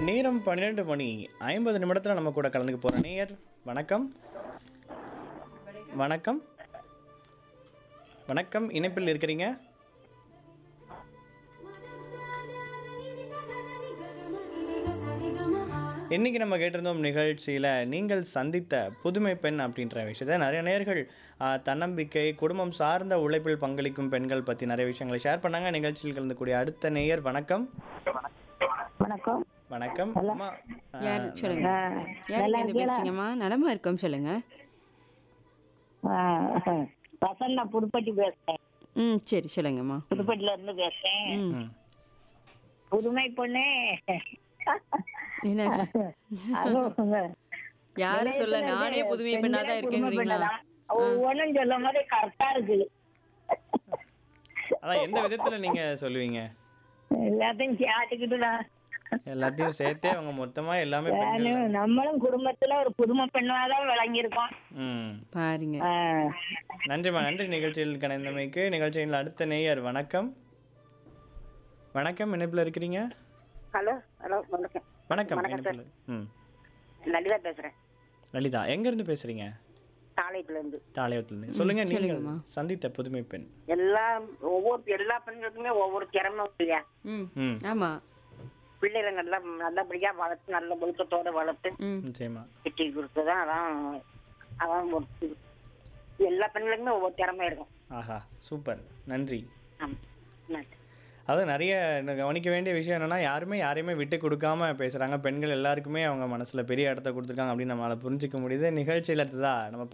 நேரம் பன்னிரெண்டு மணி ஐம்பது நிமிடத்தில் நம்ம கூட கலந்துக்க போகிற நேயர் வணக்கம் வணக்கம் வணக்கம் இணைப்பில் இருக்கிறீங்க இன்னைக்கு நம்ம கேட்டிருந்தோம் நிகழ்ச்சியில் நீங்கள் சந்தித்த புதுமை பெண் அப்படின்ற விஷயத்த நிறைய நேர்கள் தன்னம்பிக்கை குடும்பம் சார்ந்த உழைப்பில் பங்களிக்கும் பெண்கள் பற்றி நிறைய விஷயங்களை ஷேர் பண்ணாங்க நிகழ்ச்சியில் கலந்துக்கூடிய அடுத்த நேயர் வணக்கம் வணக்கம் வணக்கம் அம்மா ஆ, யார் சொல்லுங்க யார் இருந்து பேசுறீங்கம்மா நலமா இருக்கோம் சொல்லுங்க வசந்த் நான் புதுப்பட்டி பேசுறேன் ம் சரி சொல்லுங்கம்மா புதுப்பட்டில இருந்து பேசுறேன் ம் ம். புதுமை பொண்ணு என்ன அதுவும் யாரும் சொல்ல நானே புதுமை பெண்ணா தான் இருக்கேன்றீங்களா ஒவ்வொன்றும் சொல்லும் போது கரெக்டா இருக்குது அதான் எந்த விதத்தில் நீங்கள் சொல்லுவீங்க எல்லாத்தையும் கேட்டுக்கிட்டுதான் எல்லாத்தையும் சேர்த்தே அவங்க மொத்தமாக எல்லாமே பெண்கள் நம்மளும் குடும்பத்துல ஒரு புதுமை பெண்ணாதான் விளங்கியிருக்கோம் ம் பாருங்க ஆ. நன்றிம்மா நன்றி நிகழ்ச்சியில் கலந்தமைக்கு நிகழ்ச்சியில் அடுத்த நேயர் வணக்கம் வணக்கம் இணைப்பில் இருக்கிறீங்க ஹலோ ஹலோ வணக்கம் வணக்கம் இணைப்பில் ம் லலிதா பேசுறேன் லலிதா எங்கேருந்து பேசுகிறீங்க தாளையத்துல இருந்து தாளையத்துலேருந்து சொல்லுங்க நீங்கள் சொல்லுங்கம்மா. சந்தித்த புதுமை பெண் எல்லா ஒவ்வொரு எல்லா பெண்களுக்குமே ஒவ்வொரு திறமை இல்லையா ம் ம் ஆமா பிள்ளைகளை நல்லா நல்லபடியா வளர்த்து நல்ல ஒழுக்கத்தோட வளர்த்து ம் நிச்சயமா கட்டி கொடுத்துதான் அதான் அதான் ஒரு எல்லா பெண்களுக்குமே ஒவ்வொரு திறமை இருக்கும் ஆஹா சூப்பர் நன்றி ஆமா நன்றி அது நிறைய இந்த கவனிக்க வேண்டிய விஷயம் என்னன்னா யாருமே யாரையுமே விட்டு கொடுக்காம பேசுறாங்க பெண்கள் எல்லாருக்குமே அவங்க மனசுல பெரிய இடத்த கொடுத்துருக்காங்க அப்படின்னு நம்மளால புரிஞ்சுக்க முடியுது நிகழ்ச்சியில தான் நம்ம